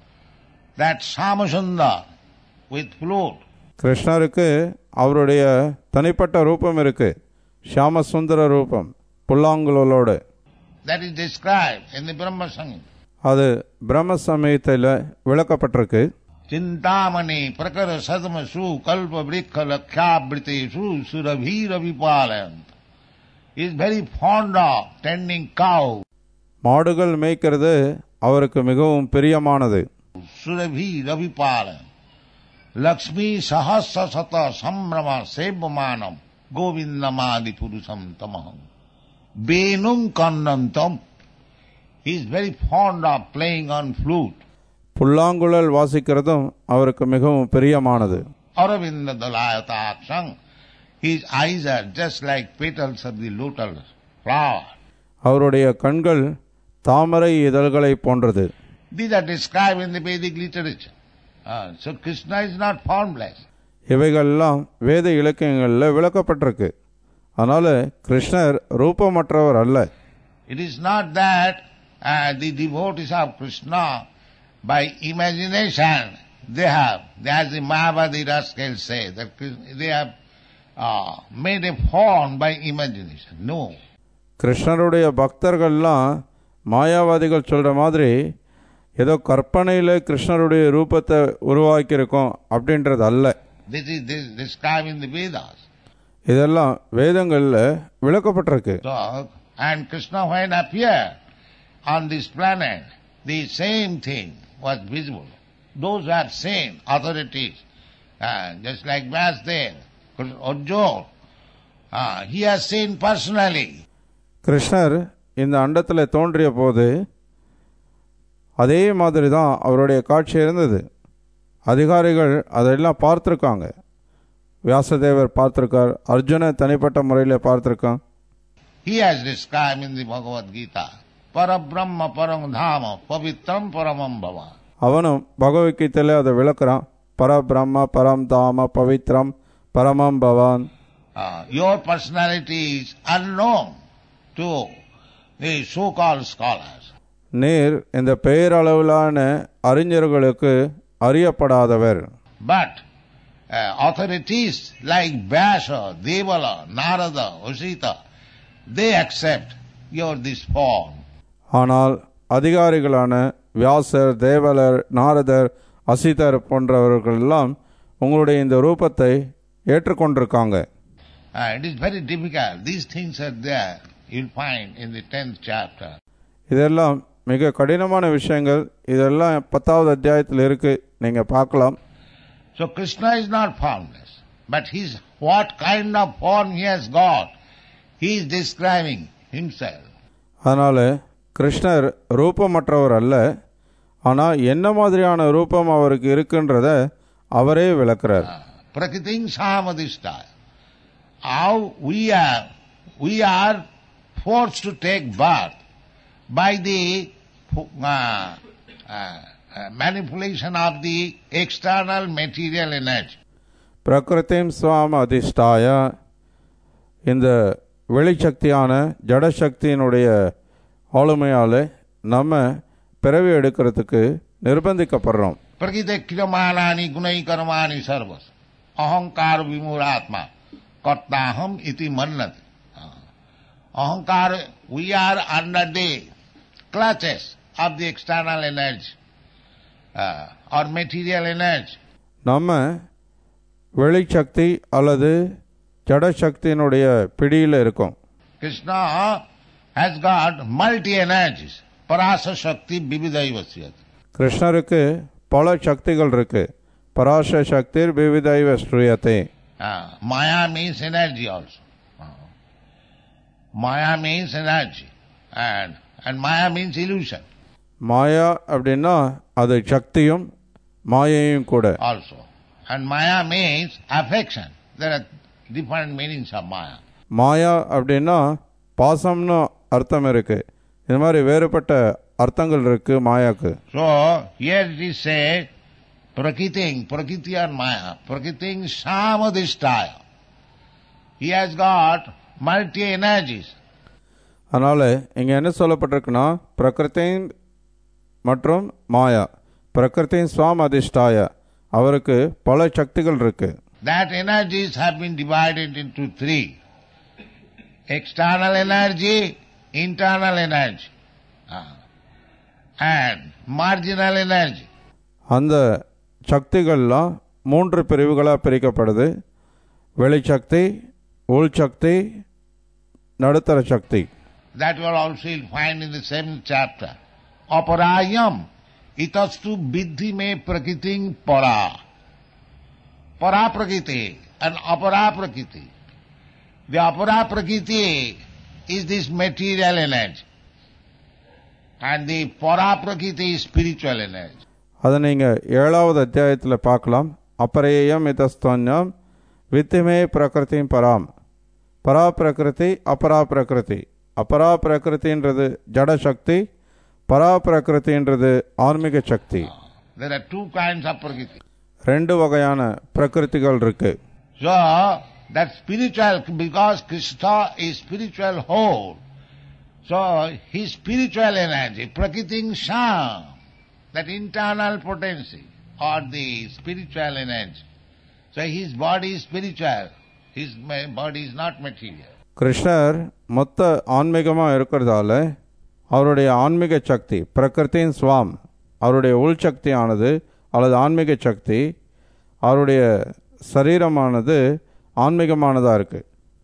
Speaker 4: That Samasundar with flute.
Speaker 2: கிருஷ்ணருக்கு அவருடைய தனிப்பட்ட ரூபம் இருக்கு ஷியாம சுந்தர ரூபம் புல்லாங்குழலோடு
Speaker 4: That is described in the Brahma Sangha.
Speaker 2: அது பிரம்ம சமயத்தில் விளக்கப்பட்டிருக்கு
Speaker 4: Chintamani prakara sadma su kalpa vrikha lakhyabrite su surabhira vipalayant. He is very fond of tending cow.
Speaker 2: மாடுகள் மேய்க்கிறது அவருக்கு மிகவும் பிரியமானது
Speaker 4: Surabhira vipalayant. Lakshmi sahasra sata sambrama sevamanam govindamadi purusam tamaham. Venum kannantam. He is very fond of playing on flute.
Speaker 2: புல்லாங்குழல் வாசிக்கிறதும் அவருக்கு மிகவும் பிரியமானது
Speaker 4: Aravinda Dalayataksang. His eyes are just like petals of the lotus flower.
Speaker 2: அவருடைய கண்கள் தாமரை இதழ்களை போன்றது
Speaker 4: These are described in the Vedic literature. Ah, so Krishna is not formless.
Speaker 2: இவைகள்லாம் வேத இலக்கியங்களில் விளக்கப்பட்டிருக்கு அதனால கிருஷ்ணர் ரூபமற்றவர் அல்ல
Speaker 4: It is not that uh, the devotees of Krishna, by imagination, they have, as the Mahabharati rascals say, that Krishna- they have uh, made a form by imagination. No.
Speaker 2: கிருஷ்ணருடைய பக்தர்கள்லாம் மாயாவாதிகள் சொல்ற மாதிரி ஏதோ கற்பனையில் கிருஷ்ணருடைய ரூபத்தை உருவாக்கியிருக்கோம் அப்படின்றது அல்ல
Speaker 4: This is this is described in the Vedas.
Speaker 2: இதெல்லாம் வேதங்களில் விளக்கப்பட்டிருக்கு
Speaker 4: So, and Krishna when appeared on this planet, the same thing was visible. Those who have seen authorities, uh, just like Vyasdev, Arjuna, uh, he has seen personally.
Speaker 2: கிருஷ்ணர் இந்த அண்டத்தில் தோன்றிய போது அதே மாதிரி தான் அவருடைய காட்சி இருந்தது அதிகாரிகள் அதெல்லாம் பார்த்துருக்காங்க வியாசதேவர் பார்த்துருக்கார் அர்ஜுன தனிப்பட்ட முறையில் பார்த்துருக்கான்
Speaker 4: He has described in the Bhagavad Gita, Parabrahma Parang Dhama, Pavitram Paramam Bhava.
Speaker 2: அவனும் பகவத்கீதையில் அதை விளக்குறான் பரபிரம்ம பரம் தாம பவித்ரம் பரமம் பவான்
Speaker 4: Uh, your personality is unknown to the so-called scholars.
Speaker 2: நீர் இந்த பெயரளவிலான அறிஞர்களுக்கு அறியப்படாதவர்
Speaker 4: But uh, authorities like Vyasa, Devala, Narada, Usita, they accept your this form.
Speaker 2: ஆனால் அதிகாரிகளான வியாசர் தேவலர் நாரதர் அசிதர் போன்றவர்களெல்லாம் உங்களுடைய இந்த ரூபத்தை ஏற்றுக்கொண்டிருக்காங்க
Speaker 4: Uh, it is very difficult. These things are there. You'll find in the tenth chapter.
Speaker 2: இதெல்லாம் மிக கடினமான விஷயங்கள் இதெல்லாம் பத்தாவது அத்தியாயத்தில் இருக்கு நீங்க பார்க்கலாம்
Speaker 4: So Krishna is not formless, but he's what kind of form he has got. He is describing himself.
Speaker 2: அதனால கிருஷ்ணர் ரூபமற்றவர் அல்ல ஆனால் என்ன மாதிரியான ரூபம் அவருக்கு இருக்குன்றத அவரே விளக்குறார்
Speaker 4: Prakriting samadhisthaya. How we are, we are forced to take birth by the uh, uh, uh, manipulation of the external material energy.
Speaker 2: பிரகிருத்திம் சுவாம அதிஷ்டாய இந்த வெளிச்சக்தியான ஜடசக்தியினுடைய ஆளுமையால் நம்ம பிறவி எடுக்கிறதுக்கு நிர்பந்திக்கப்படுறோம்
Speaker 4: प्रकृति क्रियमाणानि गुणै कर्माणि सर्वस अहंकार विमूढ़ात्मा कर्ताहम इति मन्नति अहंकार we are under the clutches of the external energy uh, or material energy
Speaker 2: நம்ம வெளிச்சக்தி அல்லது ஜடசக்தியினுடைய பிடியில் இருக்கோம்
Speaker 4: krishna has got multi energies parasa shakti vividaivasyat
Speaker 2: கிருஷ்ணருக்கு பல சக்திகள் இருக்கு பராச சக்திர் விவிதைவ ஸ்ரூயத்தை
Speaker 4: uh, maya means energy also Uh, maya means energy and and maya means illusion
Speaker 2: மாயா அப்படின்னா அது சக்தியும் மாயையும் கூட
Speaker 4: also. And Maya means affection. There are different meanings of Maya.
Speaker 2: மாயா அப்படின்னா பாசம்னு அர்த்தம் இருக்கு இது மாதிரி வேறுபட்ட அர்த்தங்கள் இருக்கு மாயாக்கு
Speaker 4: So here it is said, Prakriting, Prakriti or Maya, Prakriting Samadhishtaya. He has got multi energies.
Speaker 2: அதனால இங்க என்ன சொல்லப்பட்டிருக்குன்னா பிரகிருத்தின் மற்றும் மாயா பிரகிருத்தின் சுவாம் அதிஷ்டாய அவருக்கு பல சக்திகள் இருக்கு
Speaker 4: That energies have been divided into three. External energy, internal energy, ah, and marginal energy.
Speaker 2: அந்த சக்திகள்லாம் மூன்று பிரிவுகளாக பிரிக்கப்படுது வெளிச்சக்தி உள்சக்தி நடுத்தர சக்தி
Speaker 4: That will also you'll find in the seventh chapter. Aparayam itastu viddhi me prakriting para. Para prakriti and apara prakriti. The apara prakriti is this material energy. And the para prakriti is spiritual energy.
Speaker 2: அதை நீங்கள் ஏழாவது அத்தியாயத்தில் பார்க்கலாம் அபரேயம் இதஸ்தோன்யம் வித்திமே பிரகிருதியும் பராம் பரா பிரகிருதி அபரா பிரகிருதி அபரா பிரகிருதின்றது ஜட சக்தி பரா பிரகிருதின்றது ஆன்மீக சக்தி
Speaker 4: There are two kinds of prakriti.
Speaker 2: ரெண்டு வகையான பிரகிருதிகள் இருக்கு
Speaker 4: So, that spiritual, because Krishna is spiritual whole, so his spiritual energy, prakriting sham, that internal potency or the spiritual energy. So his body is spiritual, his ma- body is not material.
Speaker 2: கிருஷ்ணர் மொத்த ஆன்மீகமாக இருக்கிறதால அவருடைய ஆன்மீக சக்தி பிரகிருத்தின் ஸ்வாம் அவருடைய உள் சக்தியானது அல்லது ஆன்மீக சக்தி அவருடைய சரீரமானது ஆன்மீகமானதாக இருக்கு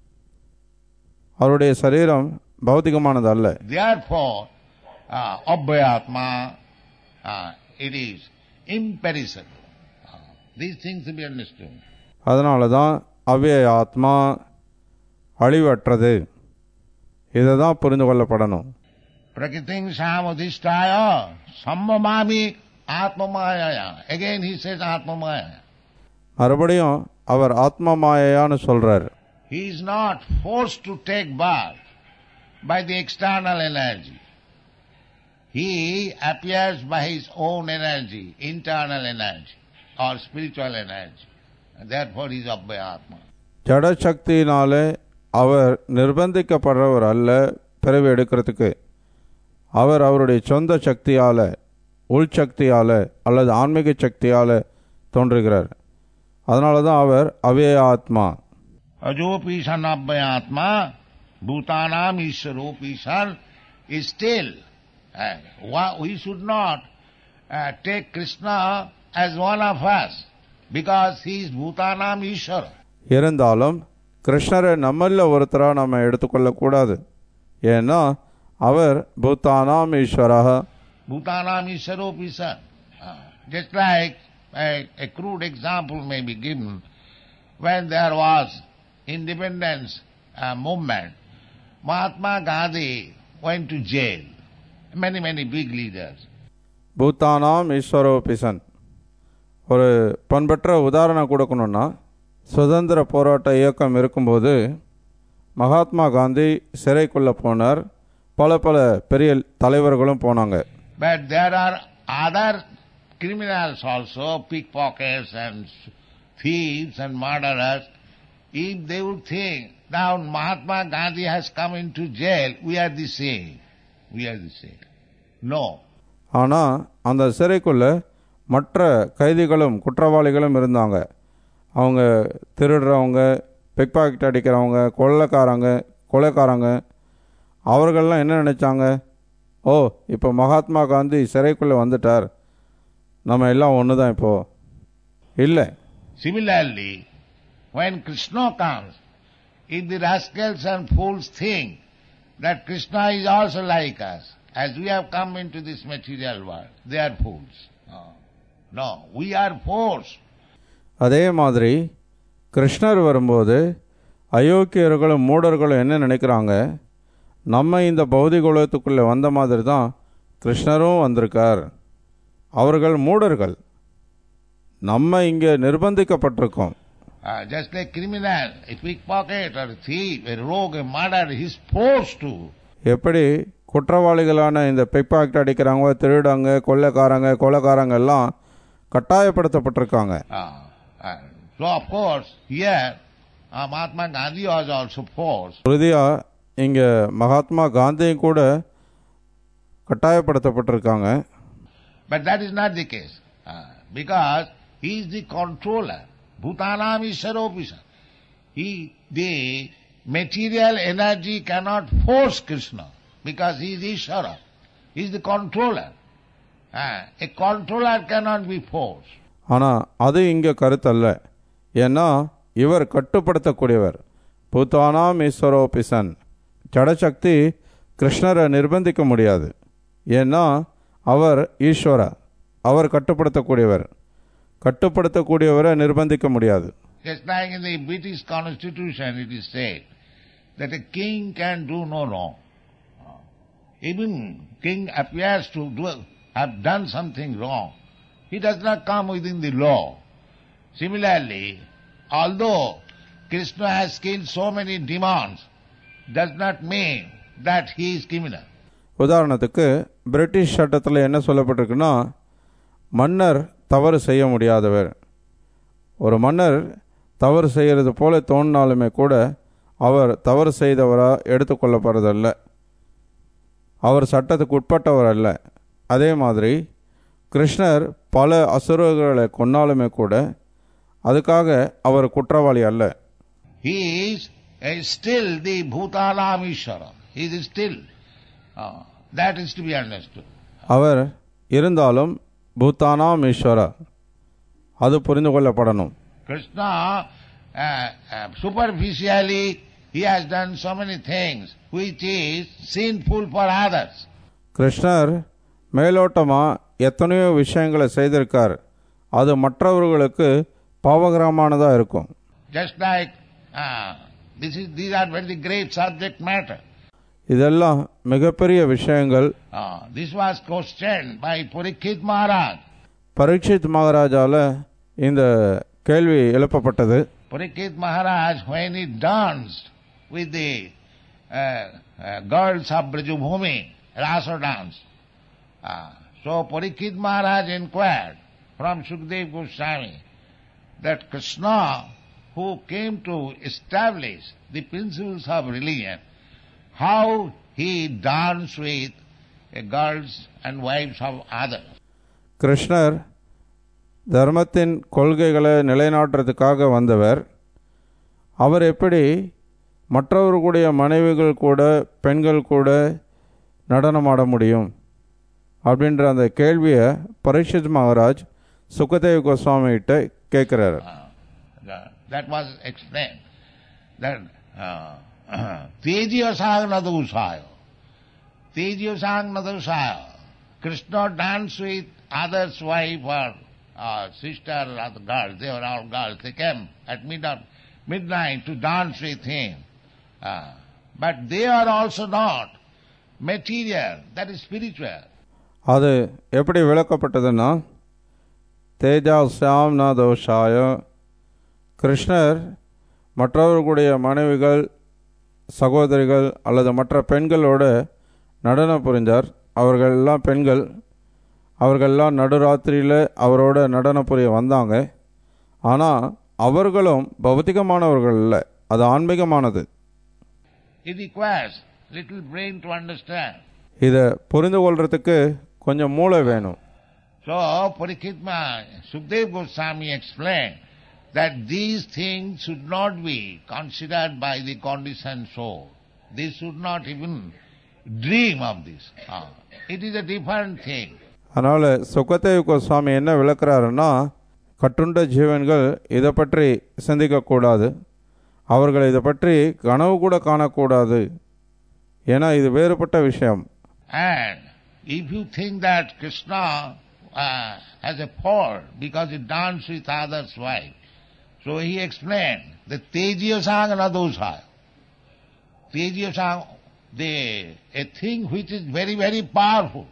Speaker 2: அவருடைய சரீரம் பௌதிகமானது அல்ல
Speaker 4: Therefore, uh, Abhyatma, uh, it is imperishable. Uh, these things to be understood.
Speaker 2: அதனால தான் அவ்யய ஆத்மா அழிவற்றது இதை தான் புரிந்து கொள்ளப்படணும்
Speaker 4: Prakriting samadhishtaya sammamami atmamaya. Again he says atmamaya.
Speaker 2: மறுபடியும் அவர் ஆத்ம மாயையான்னு சொல்றார்
Speaker 4: He is not forced to take birth by the external energy. He appears by his own energy, internal energy, or spiritual energy. And therefore he is Abhyatma.
Speaker 2: ஜடசக்தியினாலே அவர் நிர்பந்திக்கப்படுறவர் அல்ல பிறவி எடுக்கிறதுக்கு அவர் அவருடைய சொந்த சக்தியால உள் சக்தியால அல்லது ஆன்மீக சக்தியால தோன்றுகிறார் அதனால தான் அவர் அவ்யய ஆத்மா
Speaker 4: Ajopi san Abhyatma, Bhutanam Ishwaropi san is still. uh, wha- we should not uh, take Krishna as one of us because he is Bhutanam Ishwara.
Speaker 2: இருந்தாலும் கிருஷ்ணரை நம்மள ஒருத்தராக நம்ம எடுத்துக்கொள்ளக்கூடாது ஏன்னா அவர் பூத்தானாம் ஈஸ்வரா
Speaker 4: Bhutanam Ishwaropi san. Uh, just like a, a crude example may be given when there was independence uh, movement, Mahatma Gandhi went to jail. Many, many big leaders.
Speaker 2: பூத்தானாம் ஈஸ்வரோபிசன் ஒரு பண்பற்ற உதாரணம் கொடுக்கணும்னா சுதந்திர போராட்ட இயக்கம் இருக்கும்போது மகாத்மா காந்தி சிறைக்குள்ளே போனார் பல பல பெரிய தலைவர்களும் போனாங்க
Speaker 4: But there are other criminals also, pickpockets and thieves and murderers. If they would think, now Mahatma Gandhi has come into jail, we are the same. We are the same. No.
Speaker 2: ஆனால் அந்த சிறைக்குள்ளே மற்ற கைதிகளும் குற்றவாளிகளும் இருந்தாங்க அவங்க திருடுறவங்க big packet அடிக்கிறவங்க கொள்ளைக்காரங்க கொலைக்காரங்க அவர்கள்லாம் என்ன நினச்சாங்க ஓ இப்போ மகாத்மா காந்தி சிறைக்குள்ளே வந்துட்டார் நம்ம எல்லாம் ஒன்று தான் இப்போது இல்லை
Speaker 4: Similarly, when Krishna comes, if the rascals and fools think that Krishna is also like us, as we have come into this material world, they are fools. No, no we are fools.
Speaker 2: அதே மாதிரி கிருஷ்ணர் வரும்போது அயோக்கியர்களும் மூடர்களும் என்ன நினைக்கிறாங்க நம்ம இந்த பௌதிக உலகத்துக்குள்ளே வந்த மாதிரி தான் கிருஷ்ணரும் வந்திருக்கார் அவர்கள் மூடர்கள் நம்ம இங்கே நிர்பந்திக்கப்பட்டிருக்கோம்
Speaker 4: Uh, just like criminal, a pickpocket or a thief, a rogue, a murderer, he is forced to.
Speaker 2: எப்படி குற்றவாளிகளான இந்த பிக் பாக்கெட் அடிக்கிறவங்க திருடங்க கொள்ளைக்காரங்க கொலைக்காரங்க எல்லாம் கட்டாயப்படுத்தப்பட்டிருக்காங்க
Speaker 4: Uh, uh, so of course, here, uh, Mahatma Gandhi was also forced.
Speaker 2: உறுதியாக இங்கே மகாத்மா காந்தியும் கூட கட்டாயப்படுத்தப்பட்டிருக்காங்க
Speaker 4: But that is not the case. Uh, because he is the controller. Bhutanam Isharopisa. He, the material energy cannot force Krishna because he is Ishara. He is the controller. Uh, a controller cannot be forced.
Speaker 2: ஆனால் அது இங்கே கருத்தல்ல ஏன்னா இவர் கட்டுப்படுத்தக்கூடியவர் பூத்தானாம் ஈஸ்வரோ பிசன் ஜடசக்தி கிருஷ்ணரை நிர்பந்திக்க முடியாது ஏன்னா அவர் ஈஸ்வர அவர் கட்டுப்படுத்தக்கூடியவர் கட்டுப்படுத்தக்கூடியவரை நிர்பந்திக்க முடியாது
Speaker 4: Just like in the British constitution it is said that a king can do no wrong. Even king appears to do, have done something wrong. He does not come within the law. Similarly, although Krishna has killed so many demons, does not mean that he is criminal.
Speaker 2: உதாரணத்துக்கு British சட்டத்தில் என்ன சொல்லப்பட்டிருக்குன்னா மன்னர் தவறு செய்ய முடியாதவர் ஒரு மன்னர் தவறு செய்கிறது போல தோணினாலுமே கூட அவர் தவறு செய்தவராக எடுத்துக்கொள்ளப்படுறதல்ல அவர் சட்டத்துக்கு உட்பட்டவர் அல்ல அதே மாதிரி கிருஷ்ணர் பல அசுரர்களை கொன்னாலுமே கூட அதுக்காக அவர் குற்றவாளி அல்ல
Speaker 4: He is uh, still the Bhutanam Ishvara. He is still. Uh, that is to be understood.
Speaker 2: அவர் இருந்தாலும் பூத்தானாம் ஈஸ்வரா அது புரிந்து கொள்ளப்படணும்
Speaker 4: Krishna, uh, uh, superficially, he has done so many things which is sinful for others.
Speaker 2: கிருஷ்ணர் மேலோட்டமாக எத்தனையோ விஷயங்களை செய்திருக்கார் அது மற்றவர்களுக்கு பாவகரமானதாக இருக்கும்
Speaker 4: Just like uh, this is, these are very great subject matter.
Speaker 2: இதெல்லாம் மிகப்பெரிய விஷயங்கள்
Speaker 4: Uh, this was questioned by Parikshit Maharaj.
Speaker 2: Parikshit மகாராஜால இந்த கேள்வி எழுப்பப்பட்டது
Speaker 4: Parikshit Maharaj, when he danced with the uh, uh, girls of Brajabhumi, Rasa dance. Uh, so Parikshit Maharaj inquired from Sukdev Goswami that Krishna, who came to establish the principles of religion, how he danced with uh, girls and wives of others.
Speaker 2: கிருஷ்ணர் தர்மத்தின் கொள்கைகளை நிலைநாட்டுறதுக்காக வந்தவர் அவர் எப்படி மற்றவர்களுடைய மனைவிகள் கூட பெண்கள் கூட நடனமாட முடியும் அப்படின்ற அந்த கேள்வியை பரீட்சித் மகாராஜ் சுகதேவ் கோஸ்வாமிகிட்ட கேட்குறாரு
Speaker 4: Uh, the- that was explained. That Tejiya Sagnadusaya. Tejiya Sagnadusaya. Krishna danced with others' wife or uh, sister or other girls. They were all girls. They came at midnight, midnight to dance with him. Uh, but they are also not material. That is spiritual.
Speaker 2: அது எப்படி விளக்கப்பட்டதுன்னா Teja Siam ந தோஷாய கிருஷ்ணர் மற்றவர்களுடைய மனைவிகள் சகோதரிகள் அல்லது மற்ற பெண்களோட நடனம் புரிந்தார் அவர்கள் எல்லாம் பெண்கள் அவர்கள்லாம் நடுராத்திரியில் அவரோட நடனம் புரிய வந்தாங்க ஆனால் அவர்களும் பௌத்திகமானவர்கள் இல்லை அது ஆன்மீகமானது
Speaker 4: It requires little brain to understand.
Speaker 2: இதை புரிந்து கொள்றதுக்கு கொஞ்சம் மூளை வேணும்
Speaker 4: So Parikitma, Sukdev Goswami explained that these things should not be considered by the conditioned soul. They should not even dream of this. Ah, It is a different thing.
Speaker 2: அதனால் சுகதேவ் கோஸ்வாமி என்ன விளக்குறாருன்னா கட்டுண்ட ஜீவன்கள் இதை பற்றி சிந்திக்கக்கூடாது அவர்கள் இதை பற்றி கனவு கூட காணக்கூடாது ஏன்னா இது வேறுபட்ட விஷயம்
Speaker 4: And if you think that Krishna uh, has a fault because he danced with others' wife, so he explained the Tejiyasang and Adosaya. Tejiyasang, the, a thing which is very, very powerful.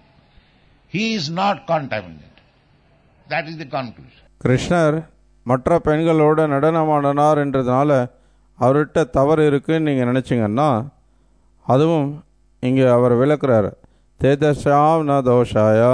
Speaker 4: He is not contaminated. That is the conclusion.
Speaker 2: கிருஷ்ணர் மற்ற பெண்களோட நடனமாடினார் என்றதுனால அவர்கிட்ட தவறு இருக்குன்னு நீங்கள் நினச்சிங்கன்னா அதுவும் இங்கே அவர் விளக்குறார் தேதஷாம் ந தோஷாயா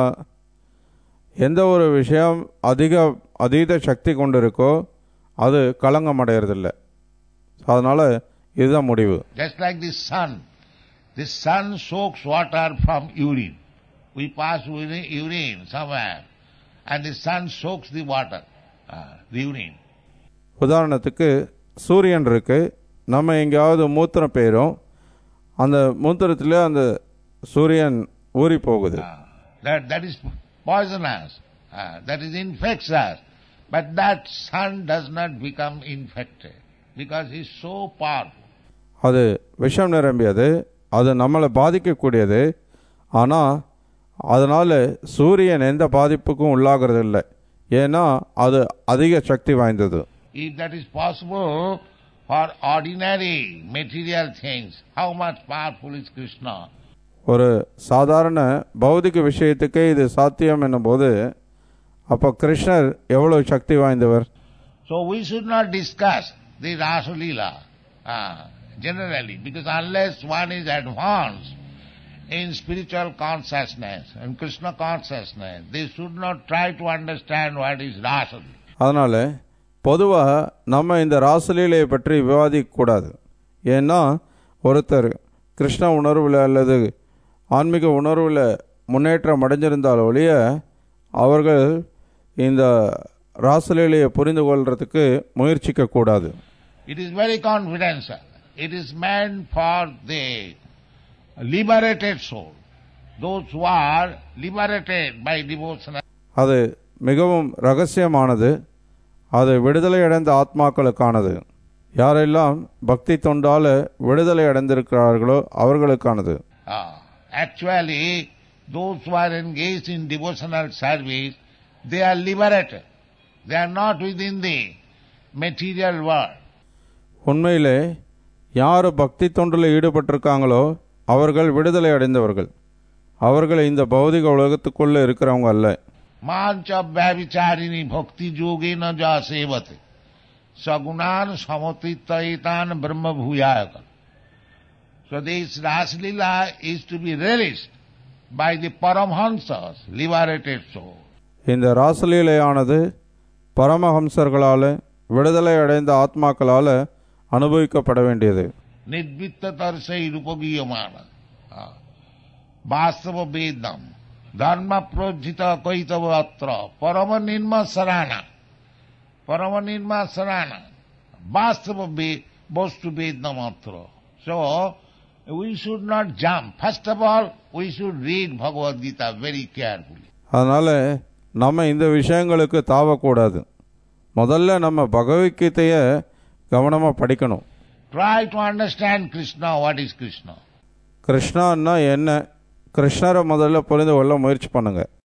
Speaker 2: எந்த ஒரு விஷயம் அதிக அதீத சக்தி கொண்டு இருக்கோ அது களங்கம் அடையிறதில்ல அதனால் இதுதான் முடிவு
Speaker 4: Just like the sun. The sun soaks water from urine. We pass urine, urine somewhere, and the sun soaks the water, uh, the urine.
Speaker 2: உதாரணத்துக்கு சூரியன் இருக்கு நம்ம எங்கேயாவது மூத்திரம் பெயரும் அந்த மூத்திரத்தில் அந்த சூரியன் ஊறி போகுது
Speaker 4: Uh, that, that is poisonous. Uh, that is infectious. But that sun does not become infected because he is so powerful.
Speaker 2: அது விஷம் நிரம்பியது அது நம்மளை பாதிக்கக்கூடியது ஆனால் அதனால் சூரியன் எந்த பாதிப்புக்கும் உள்ளாகிறது இல்லை ஏன்னா அது அதிக சக்தி வாய்ந்தது
Speaker 4: If that is possible for ordinary material things, how much powerful is Krishna?
Speaker 2: ஒரு சாதாரண பௌதிக விஷயத்துக்கே இது சாத்தியம் என்னும்போது அப்போ கிருஷ்ணர் எவ்வளவு சக்தி வாய்ந்தவர்
Speaker 4: So we should not discuss the Rasa Leela uh, generally because unless one is advanced in spiritual consciousness and Krishna consciousness, they should not try to understand what is Rasa Leela.
Speaker 2: அதனால் பொதுவாக நம்ம இந்த ராசலீலையை பற்றி விவாதிக்கக்கூடாது ஏன்னா ஒருத்தர் கிருஷ்ண உணர்வில் அல்லது ஆன்மீக உணர்வில் முன்னேற்றம் அடைஞ்சிருந்தால் ஒழிய அவர்கள் இந்த ராசலீலையை புரிந்து கொள்றதுக்கு முயற்சிக்கக்கூடாது
Speaker 4: It is very confidential. It is meant for the liberated soul, those who are liberated by devotional.
Speaker 2: அது மிகவும் ரகசியமானது அது விடுதலை அடைந்த ஆத்மாக்களுக்கானது யாரெல்லாம் பக்தி தொண்டால விடுதலை அடைந்திருக்கிறார்களோ அவர்களுக்கானது
Speaker 4: Ah, actually, those who are engaged in devotional service, they are liberated. They are not within the material world.
Speaker 2: உண்மையிலே யார் பக்தி தொண்டில் ஈடுபட்டிருக்காங்களோ அவர்கள் விடுதலை அடைந்தவர்கள் அவர்கள் இந்த பௌதிக உலகத்துக்குள்ளே இருக்கிறவங்க அல்ல
Speaker 4: Mancha vyavicharini bhakti yogena ja sevate. Sagunan samatitaitan brahma bhuyayaka. So this Raslila is to be relished by the Paramhansas, liberated soul.
Speaker 2: இந்த ராசலீலையானது பரமஹம்சர்களால் விடுதலை அடைந்த ஆத்மாக்களால் அனுபவிக்கப்பட வேண்டியது
Speaker 4: निर्वित्त तरसे रूपगीयमान वास्तव वेदम धर्म प्रोज्जित कैतव अत्र परम निर्म सराना परम निर्म सराना वास्तव वस्तु वेदम अत्र सो we should not jump. First of all, we should read Bhagavad Gita very carefully.
Speaker 2: அதனால் நம்ம இந்த விஷயங்களுக்கு தாவக்கூடாது முதல்ல நம்ம பகவத்கீதையை கவனமாக படிக்கணும்
Speaker 4: Try to understand Krishna, what is Krishna.
Speaker 2: கிருஷ்ணான்னா என்ன கிருஷ்ணரை முதல்ல புரிந்து கொள்ள முயற்சி பண்ணுங்க